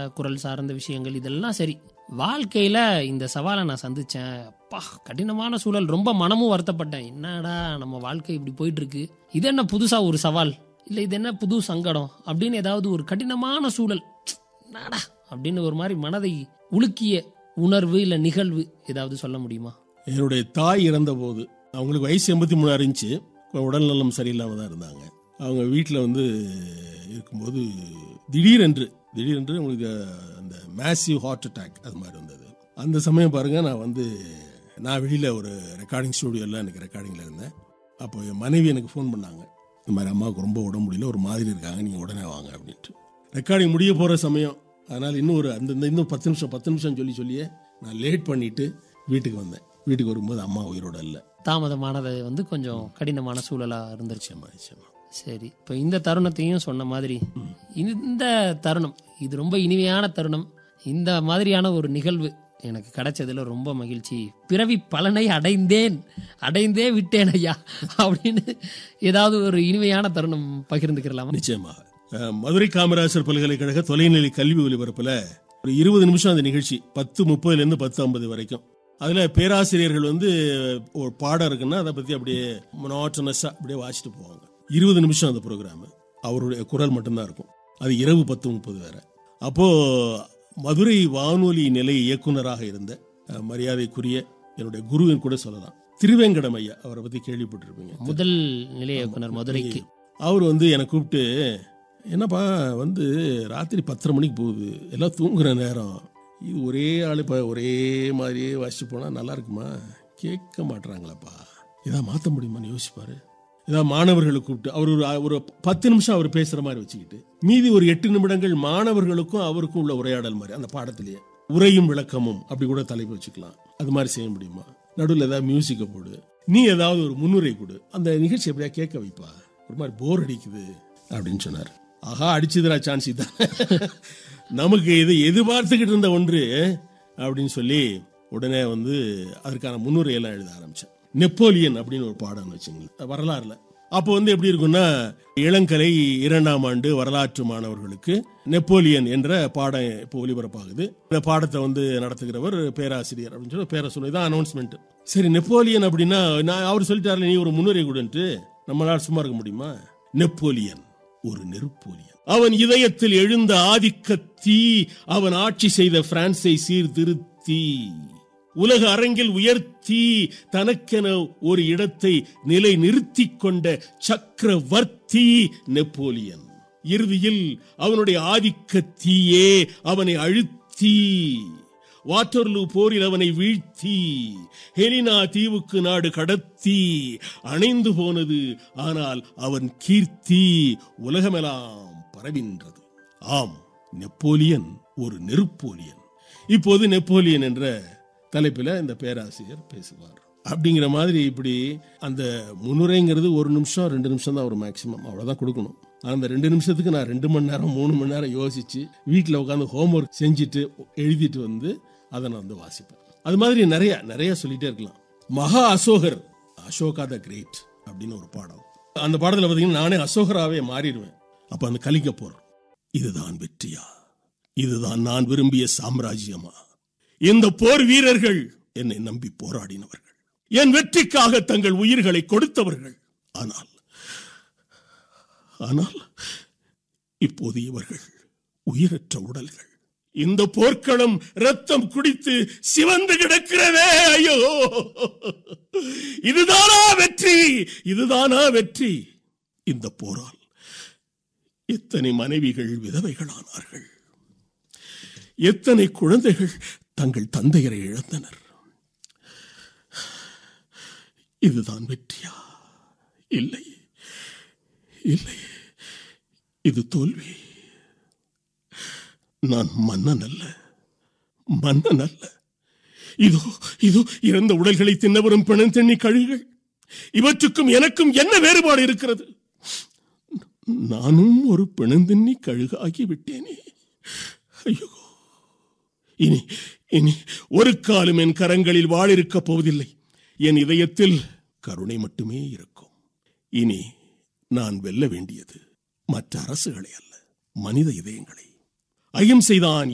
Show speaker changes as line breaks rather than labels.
குரல் சார்ந்த விஷயங்கள் இதெல்லாம் சரி வாழ்க்கையில இந்த சவாலை நான் சந்திச்சேன் அப்பா கடினமான சூழல் ரொம்ப மனமும் வருத்தப்பட்டேன் என்னடா நம்ம வாழ்க்கை இப்படி போயிட்டு இருக்கு இது என்ன புதுசா ஒரு சவால் இல்ல இது என்ன புது சங்கடம் அப்படின்னு ஏதாவது ஒரு கடினமான சூழல் நாடா அப்படின்னு ஒரு மாதிரி மனதை உலுக்கிய உணர்வு இல்ல நிகழ்வு ஏதாவது சொல்ல முடியுமா
என்னுடைய தாய் இறந்த போது அவங்களுக்கு வயசு எண்பத்தி மூணு இருந்துச்சு உடல் நலம் சரியில்லாமல் தான் இருந்தாங்க அவங்க வீட்டில் வந்து இருக்கும்போது திடீரென்று திடீரென்று அவங்களுக்கு அந்த மேசிவ் ஹார்ட் அட்டாக் அது மாதிரி வந்தது அந்த சமயம் பாருங்க நான் வந்து நான் வெளியில் ஒரு ரெக்கார்டிங் ஸ்டூடியோவில் எனக்கு ரெக்கார்டிங்கில் இருந்தேன் அப்போ என் மனைவி எனக்கு ஃபோன் பண்ணாங்க இந்த மாதிரி அம்மாவுக்கு ரொம்ப உடம்பு முடியல ஒரு மாதிரி இருக்காங்க நீங்கள் உடனே வாங்க அப்படின்ட்டு ரெக்கார்டிங் முடிய போகிற சமயம் அதனால் இன்னும் ஒரு அந்த இந்த இன்னும் பத்து நிமிஷம் பத்து நிமிஷம் சொல்லி சொல்லியே நான் லேட் பண்ணிட்டு வீட்டுக்கு வந்தேன் வீட்டுக்கு வரும்போது அம்மா உயிரோட இல்லை
தாமதமானது வந்து கொஞ்சம் கடினமான சூழலா இருந்துருச்சு
நிச்சயமா நிச்சயமா
சரி இப்போ இந்த தருணத்தையும் சொன்ன மாதிரி இந்த தருணம் இது ரொம்ப இனிமையான தருணம் இந்த மாதிரியான ஒரு நிகழ்வு எனக்கு கிடைச்சதுல ரொம்ப மகிழ்ச்சி பிறவி பலனை அடைந்தேன் அடைந்தே விட்டேன் ஐயா அப்படின்னு ஏதாவது ஒரு இனிமையான தருணம் பகிர்ந்துக்கிறலாமா
நிச்சயமாக அஹ், மதுரை காமராசர் பல்கலைக்கழக தொலைநிலை கல்வி ஒலிபரப்புல ஒரு இருபது நிமிஷம் அந்த நிகழ்ச்சி பத்து முப்பதுல இருந்து பத்து ஐம்பது வரைக்கும் அதுல பேராசிரியர்கள் வந்து ஒரு பாடம் இருக்குன்னா அதை பத்தி அப்படியே மொனாட்டனஸா அப்படியே வாசிட்டு போவாங்க இருபது நிமிஷம் அந்த ப்ரோக்ராம் அவருடைய குரல் மட்டும்தான் இருக்கும் அது இரவு பத்து முப்பது வேற அப்போ மதுரை வானொலி நிலைய இயக்குனராக இருந்த அஹ், மரியாதைக்குரிய என்னுடைய குருவின் கூட சொல்லலாம் திருவேங்கடம் ஐயா அவரை பத்தி கேள்விப்பட்டிருப்பீங்க
முதல் நிலைய இயக்குனர் மதுரைக்கு
அவர் வந்து என்னை கூப்பிட்டு என்னப்பா வந்து ராத்திரி பத்தரை மணிக்கு போகுது எல்லாம் தூங்குற நேரம் இது ஒரே ஆள் இப்போ ஒரே மாதிரியே வாசிச்சு போனால் நல்லா இருக்குமா கேட்க மாட்றாங்களப்பா இதை மாற்ற முடியுமான்னு யோசிப்பாரு ஏதாவது மாணவர்களை கூப்பிட்டு அவர் ஒரு ஒரு பத்து நிமிஷம் அவர் பேசுகிற மாதிரி வச்சுக்கிட்டு மீதி ஒரு எட்டு நிமிடங்கள் மாணவர்களுக்கும் அவருக்கும் உள்ள உரையாடல் மாதிரி அந்த பாடத்திலேயே உரையும் விளக்கமும் அப்படி கூட தலைப்பு வச்சுக்கலாம் அது மாதிரி செய்ய முடியுமா நடுவில் ஏதாவது மியூசிக்கை போடு நீ ஏதாவது ஒரு முன்னுரை கொடு அந்த நிகழ்ச்சி எப்படியா கேட்க வைப்பா ஒரு மாதிரி போர் அடிக்குது அப்படின்னு சொன்னார் ஆஹா அடிச்சுதுரா சான்ஸ் தான் நமக்கு இது எதிர்பார்த்துக்கிட்டு இருந்த ஒன்று அப்படின்னு சொல்லி உடனே வந்து அதற்கான முன்னுரையெல்லாம் எழுத ஆரம்பிச்சேன் நெப்போலியன் அப்படின்னு ஒரு பாடம் வச்சுங்களேன் வரலாறுல அப்போ வந்து எப்படி இருக்கும்னா இளங்கலை இரண்டாம் ஆண்டு வரலாற்று மாணவர்களுக்கு நெப்போலியன் என்ற பாடம் இப்போ ஒலிபரப்பாகுது இந்த பாடத்தை வந்து நடத்துகிறவர் பேராசிரியர் அப்படின்னு சொல்லி பேரை சொல்லி தான் அனௌன்ஸ்மெண்ட் சரி நெப்போலியன் அப்படின்னா நான் அவர் சொல்லிட்டார்ல நீ ஒரு முன்னுரை கொடுன்ட்டு நம்மளால சும்மா இருக்க முடியுமா நெப்போலியன் ஒரு நெருப்போலியன் அவன் இதயத்தில் எழுந்த ஆதிக்க தீ அவன் ஆட்சி செய்த பிரான்சை சீர்திருத்தி உலக அரங்கில் உயர்த்தி தனக்கென ஒரு இடத்தை நிலை நிறுத்திக் கொண்ட சக்கரவர்த்தி நெப்போலியன் இறுதியில் அவனுடைய ஆதிக்க தீயே அவனை அழுத்தி வாட்டர்லூ போரில் அவனை வீழ்த்தி ஹெலினா தீவுக்கு நாடு கடத்தி அணைந்து போனது ஆனால் அவன் கீர்த்தி உலகமெல்லாம் பரவின்றது ஆம் நெப்போலியன் ஒரு நெருப்போலியன் இப்போது நெப்போலியன் என்ற தலைப்பில் இந்த பேராசிரியர் பேசுவார் அப்படிங்கிற மாதிரி இப்படி அந்த முன்னுரைங்கிறது ஒரு நிமிஷம் ரெண்டு நிமிஷம் தான் ஒரு மேக்சிமம் அவ்வளோதான் கொடுக்கணும் அந்த ரெண்டு நிமிஷத்துக்கு நான் ரெண்டு மணி நேரம் மூணு மணி நேரம் யோசிச்சு வீட்டில் உட்காந்து ஹோம்ஒர்க் செஞ்சுட்டு எழுதிட்டு வந்து அதை நான் வந்து வாசிப்பேன் அது மாதிரி நிறைய நிறைய சொல்லிட்டே இருக்கலாம் மகா அசோகர் அசோகா த கிரேட் அப்படின்னு ஒரு பாடம் அந்த பாடத்தில் பார்த்தீங்கன்னா நானே அசோகராகவே மாறிடுவேன் அப்போ அந்த கலிக்க போர் இதுதான் வெற்றியா இதுதான் நான் விரும்பிய சாம்ராஜ்யமா இந்த போர் வீரர்கள் என்னை நம்பி போராடினவர்கள் என் வெற்றிக்காக தங்கள் உயிர்களை கொடுத்தவர்கள் ஆனால் ஆனால் இப்போது இவர்கள் உயிரற்ற உடல்கள் இந்த போர்க்களம் ரத்தம் குடித்து சிவந்து கிடக்கிறதே ஐயோ இதுதானா வெற்றி இதுதானா வெற்றி இந்த போரால் எத்தனை மனைவிகள் விதவைகளானார்கள் எத்தனை குழந்தைகள் தங்கள் தந்தையரை இழந்தனர் இதுதான் வெற்றியா இல்லை இல்லை இது தோல்வி நான் மன்னன் அல்ல மன்னன் அல்ல இதோ இதோ இறந்த உடல்களை தின்னவரும் பிணம் தண்ணி கழுகுகள் இவற்றுக்கும் எனக்கும் என்ன வேறுபாடு இருக்கிறது நானும் ஒரு பிணந்தின்னி கழுகாகி விட்டேனே ஐயோ இனி இனி ஒரு காலம் என் கரங்களில் வாழிருக்கப் போவதில்லை என் இதயத்தில் கருணை மட்டுமே இருக்கும் இனி நான் வெல்ல வேண்டியது மற்ற அரசுகளை அல்ல மனித இதயங்களை அகிம்சைதான்